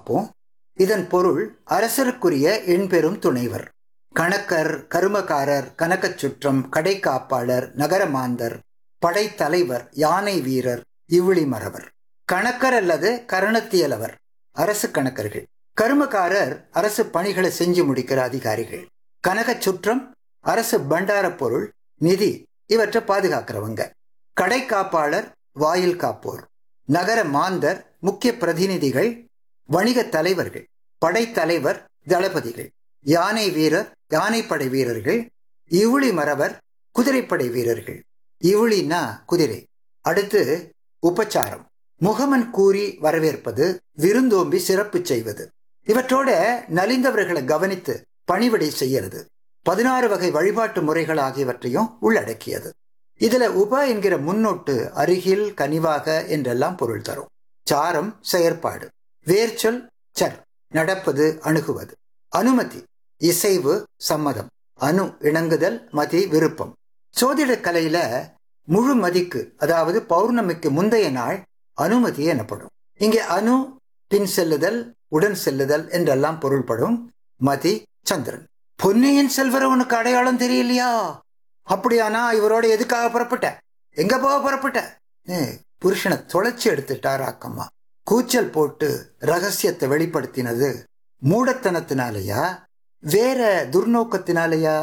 பார்ப்போம் இதன் பொருள் அரசருக்குரிய எண்பெரும் துணைவர் கணக்கர் கருமக்காரர் கனகச் சுற்றம் கடைக்காப்பாளர் நகரமாந்தர் படைத்தலைவர் யானை வீரர் இவ்விழி மறவர் கணக்கர் அல்லது கரணத்தியலவர் அரசு கணக்கர்கள் கருமக்காரர் அரசு பணிகளை செஞ்சு முடிக்கிற அதிகாரிகள் கனகச் சுற்றம் அரசு பண்டார பொருள் நிதி இவற்றை பாதுகாக்கிறவங்க கடைக்காப்பாளர் வாயில் காப்போர் நகர மாந்தர் முக்கிய பிரதிநிதிகள் வணிக தலைவர்கள் படைத்தலைவர் தளபதிகள் யானை வீரர் யானைப்படை வீரர்கள் இவுளி மறவர் குதிரைப்படை வீரர்கள் இவுளினா குதிரை அடுத்து உபச்சாரம் முகமன் கூறி வரவேற்பது விருந்தோம்பி சிறப்பு செய்வது இவற்றோட நலிந்தவர்களை கவனித்து பணிவிடை செய்யறது பதினாறு வகை வழிபாட்டு முறைகள் ஆகியவற்றையும் உள்ளடக்கியது இதுல உப என்கிற முன்னோட்டு அருகில் கனிவாக என்றெல்லாம் பொருள் தரும் சாரம் செயற்பாடு வேர்ச்சொல் சர் நடப்பது அணுகுவது அனுமதி இசைவு சம்மதம் அணு இணங்குதல் மதி விருப்பம் சோதிட கலையில முழு மதிக்கு அதாவது பௌர்ணமிக்கு முந்தைய நாள் அனுமதி எனப்படும் இங்கே அணு பின் செல்லுதல் உடன் செல்லுதல் என்றெல்லாம் பொருள்படும் மதி சந்திரன் பொன்னியின் செல்வர் உனக்கு அடையாளம் தெரியலையா அப்படியானா இவரோட எதுக்காக புறப்பட்ட எங்க போக புறப்பட்ட ஏ, புருஷனை தொலைச்சி எடுத்துட்டார் அக்கம்மா கூச்சல் போட்டு ரகசியத்தை வெளிப்படுத்தினது மூடத்தனத்தினாலயா வேற துர்நோக்கத்தினாலயா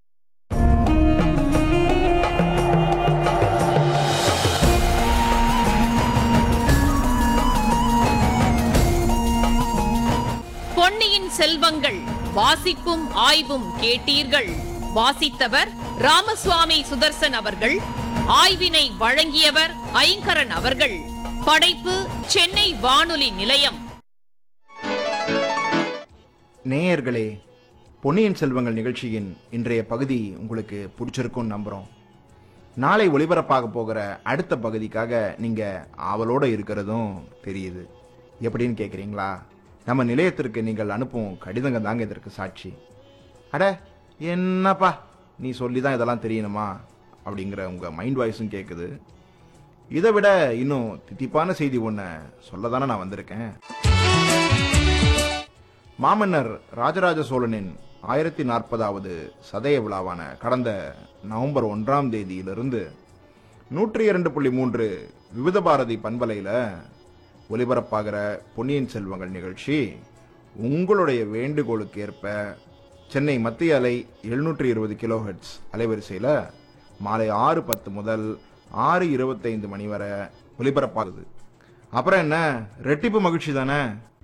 பொன்னியின் செல்வங்கள் வாசிப்பும் ஆய்வும் கேட்டீர்கள் வாசித்தவர் ராமசுவாமி சுதர்சன் அவர்கள் ஆய்வினை வழங்கியவர் ஐங்கரன் அவர்கள் படைப்பு சென்னை வானொலி நிலையம் நேயர்களே பொன்னியின் செல்வங்கள் நிகழ்ச்சியின் இன்றைய பகுதி உங்களுக்கு பிடிச்சிருக்கும்னு நம்புகிறோம் நாளை ஒளிபரப்பாக போகிற அடுத்த பகுதிக்காக நீங்கள் ஆவலோடு இருக்கிறதும் தெரியுது எப்படின்னு கேட்குறீங்களா நம்ம நிலையத்திற்கு நீங்கள் அனுப்பும் கடிதங்க தாங்க இதற்கு சாட்சி அட என்னப்பா நீ சொல்லி தான் இதெல்லாம் தெரியணுமா அப்படிங்கிற உங்கள் மைண்ட் வாய்ஸும் கேட்குது இதை விட இன்னும் தித்திப்பான செய்தி ஒன்று சொல்ல தானே நான் வந்திருக்கேன் மாமன்னர் ராஜராஜ சோழனின் ஆயிரத்தி நாற்பதாவது சதய விழாவான கடந்த நவம்பர் ஒன்றாம் தேதியிலிருந்து நூற்றி இரண்டு புள்ளி மூன்று விவித பாரதி பண்பலையில் ஒலிபரப்பாகிற பொன்னியின் செல்வங்கள் நிகழ்ச்சி உங்களுடைய வேண்டுகோளுக்கு ஏற்ப சென்னை மத்திய அலை எழுநூற்றி இருபது கிலோஹெட்ஸ் அலைவரிசையில் மாலை ஆறு பத்து முதல் ஆறு இருபத்தைந்து மணி வரை ஒலிபரப்பாகுது அப்புறம் என்ன ரெட்டிப்பு மகிழ்ச்சி தானே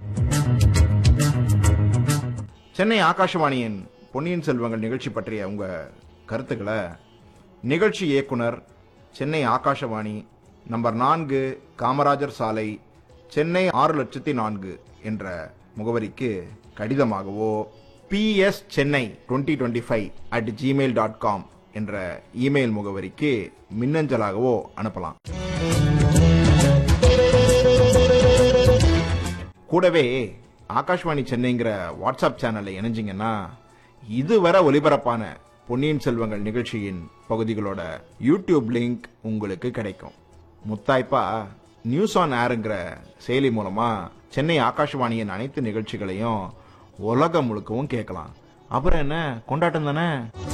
சென்னை ஆகாஷவாணியின் பொன்னியின் செல்வங்கள் நிகழ்ச்சி பற்றிய உங்க கருத்துக்களை நிகழ்ச்சி இயக்குனர் சென்னை ஆகாஷவாணி நம்பர் நான்கு காமராஜர் சாலை சென்னை ஆறு லட்சத்தி நான்கு என்ற முகவரிக்கு கடிதமாகவோ PS Chennai twenty twenty five at Gmail dot com என்ற இமெயில் முகவரிக்கு மின்னஞ்சலாகவோ அனுப்பலாம் கூடவே ஆகாஷ்வாணி சென்னைங்கிற வாட்ஸ்அப் சேனல்ல இணைஞ்சிங்கன்னா இதுவரை ஒலிபரப்பான பொன்னியின் செல்வங்கள் நிகழ்ச்சியின் பகுதிகளோட யூடியூப் லிங்க் உங்களுக்கு கிடைக்கும் முத்தாய்ப்பா நியூஸ் ஆன் ஏருங்கிற செயலி மூலமா சென்னை ஆகாஷ்வாணியின் அனைத்து நிகழ்ச்சிகளையும் உலகம் முழுக்கவும் கேட்கலாம் அப்புறம் என்ன கொண்டாட்டம் தானே